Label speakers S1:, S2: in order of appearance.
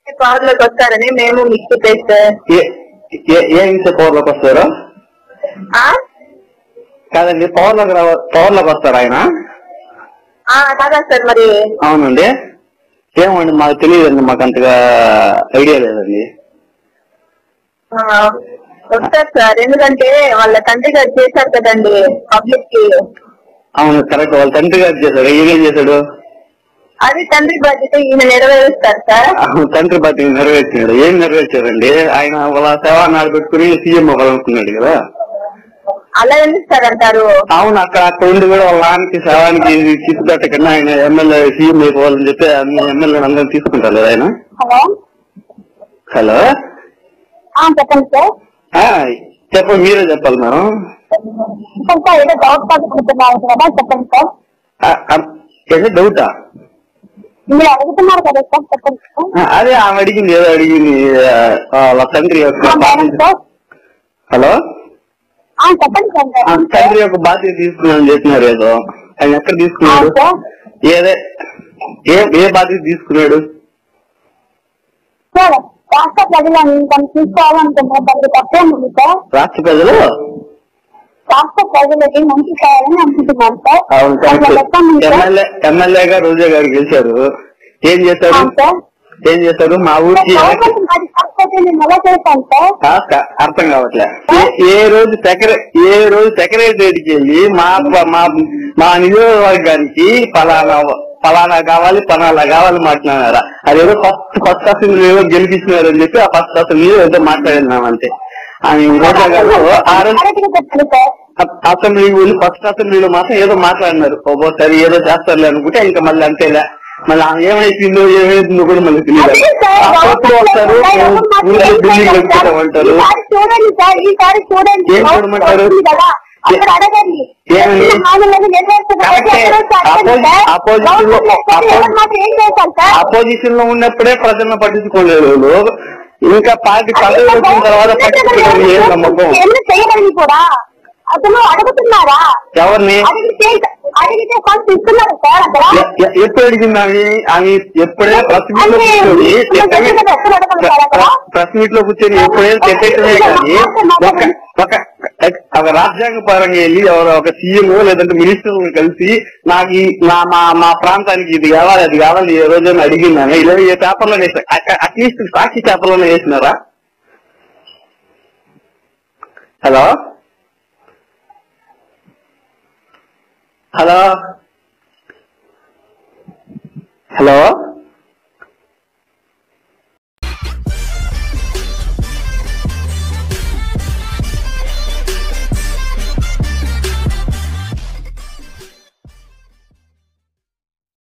S1: Power లోకి వస్తారని మేము మిక్సీ పేస్ట్
S2: ఏ ఏ- ఏ ఇంట్లో పవర్ లోకి వస్తారు
S1: ఆ?
S2: కాదండి పవర్ లోకి రావ పవర్ లోకి వస్తారు ఆయన
S1: ఆ, కాదా సార్ మరి
S2: అవునండి ఏమండి మాకు తెలియదండి మాకు అంతగా ఐడియా లేదండి
S1: ఆ, వస్తారు సార్ ఎందుకంటే వాళ్ళ తండ్రి గారు చేశారు కదండి పబ్లిక్ కి
S2: అవును కరెక్ట్ వాళ్ళ తండ్రి గారు చేశాడు ఈయన ఏం చేశాడు
S1: అది తండ్రి బాధ్యత ఈయన నెరవేరుస్తారు సార్
S2: అవును, తండ్రి బాధ్యత నెరవేర్చినాడు ఏం నెరవేర్చారండి ఆయన వాళ్ళ సేవ నాడు పెట్టుకుని సీఎం అవ్వాలనుకున్నాడు కదా
S1: అలా ఎందుకు సార్ అంటారు
S2: అవును అక్కడ అక్కడ ఉండి కూడా వాళ్ళ నాన్నకి శవానికి తీసుకుట్టకుండా ఆయన ఎమ్మెల్యే సీఎం అయిపోవాలని చెప్పి అన్ని ఎమ్మెల్యే అందరూ తీసుకుంటారు కదా ఆయన
S1: హలో
S2: హలో
S1: చెప్పండి సార్
S2: ఆ, చెప్పండి మీరే చెప్పాలి మేడం
S1: చెప్పండి సార్ ఏదో డౌట్ పడుకుంటున్నారు కదా చెప్పండి సార్
S2: ఆ, ఆ, ఏంటి డౌటా
S1: మీరు అడుగుతున్నారు కదా సార్ చెప్పండి సార్
S2: ఆ, అదే ఆమె అడిగింది ఏదో అడిగింది ఆ, వాళ్ళ తండ్రి యొక్క
S1: ఆ, మేడం
S2: బాధ్యత
S1: సార్
S2: హలో
S1: ఆ, చెప్పండి సార్
S2: ఆ, తండ్రి యొక్క బాధ్యత తీసుకున్నాను చేస్తున్నారు ఏదో ఆయన ఎక్కడ
S1: ఆ,
S2: తీసుకున్నాడు
S1: సార్
S2: ఏదే ఏ ఏ బాధ్యత తీసుకున్నాడు
S1: సార్ రాష్ట్ర ప్రజలను తను తీసుకోవాలనుకుంటున్నారు దానికి తప్పేముంది సార్
S2: రాష్ట్ర ప్రజలు
S1: రాష్ట్ర ప్రజలకి మంచి చేయాలని అనుకుంటున్నాను సార్
S2: అవును
S1: దాంట్లో లెక్క ఉంది సార్.
S2: ఎమ్మెల్యే ఎమ్మెల్యేగా రోజా గారు గెలిచారు ఏం చేశారు
S1: అవును సార్
S2: ఏం చేశారు మా ఊరికి
S1: గవర్నమెంట్ మరి కాకపోతే నేను ఎలా చేశాను సార్
S2: ఆ, క- అర్థం కావట్లే ఏ- ఏ రోజు సెక్రటరీ ఏ రోజు సెక్రటరీకి వెళ్ళి మా ప- మా మా నియోజకవర్గానికి పలానా పలానా కావాలి పలానా కావాలి మాట్లాడారా అదేదో ఫస్ట్ ఫస్ట్ అసెంబ్లీ ఏదో గెలిపించినారని చెప్పి ఆ ఫస్ట్ అసెంబ్లీ ఏదో మాట్లాడినాం అంతే ఆమె రోజా గారు ఆ రోజు
S1: కరెక్ట్గా చెప్పండి సార్
S2: అ- అసెంబ్లీ వెళ్ళి ఫస్ట్ అసెంబ్లీలో మాత్రం ఏదో మాట్లాడినారు ఒక్కోసారి ఏదో చేస్తారులే అనుకుంటే ఇంకా మళ్ళీ అంతేలే మళ్ళీ ఆమె ఏమైపోయిందో ఏమైతుందో కూడా మళ్ళీ తెలియదు
S1: అదే సార్,
S2: అప్పుడు వస్తారు
S1: గవర్నమెంట్ మాకు
S2: ఊళ్ళో
S1: ఏం
S2: ఢిల్లీ
S1: చేయాలి సార్?
S2: వెళ్తామంటారు
S1: ఈసారి చూడండి సార్ ఈసారి చూడండి
S2: ఏం చూడమంటారు?
S1: వస్తుంది కదా అక్కడ అడగండి
S2: ఏమని?
S1: వచ్చిన హామీలను నెరవేర్చకపోతే
S2: కరెక్టే.
S1: ఎక్కడో అడగండి సార్.
S2: అపోజి- అపోజిషన్ లో-
S1: గవర్నమెంట్ ఎక్కడ
S2: అపోజి-
S1: ఎవరు మాత్రం ఏం చేశారు సార్
S2: అపోజిషన్ లో ఉన్నప్పుడే ప్రజలను పట్టించుకోలేదు వాళ్ళు. ఇంకా పార్టీ పదవి వచ్చిన తర్వాత పట్టించుకోవడం ఏం నమ్మకం
S1: ఎన్ని చేయగలిగి కూడా అసలు అడుగుతున్నారా
S2: ఎవరిని
S1: అడిగితే అడిగితే ఫస్ట్ ఇస్తున్నారు సార్ అక్కడ
S2: ఎ- ఎ- ఎప్పుడు అడిగింది ఆమె ఆమె ఎప్పుడే ప్రెస్ మీట్ లో
S1: అంటే
S2: కూర్చొని
S1: మన దగ్గర ఎప్పుడు అడగలుగుతారు అక్కడ?
S2: ప్రెస్ మీట్ లో కూర్చొని ఎప్పుడే చెప్పేటమే కానీ ఒక ఒక ఒక రాజ్యాంగ పరంగా వెళ్ళి ఎవరో ఒక సీఎం లేదంటే మినిస్టర్ కలిసి నాకు ఈ నా మా మా ప్రాంతానికి ఇది కావాలి అది కావాలి ఏ రోజైనా అడిగిందని ఇలా ఏ పేపర్లో వేసారు అట్లీస్ట్ సాక్షి పేపర్లోనే వేసినారా హలో హలో హలో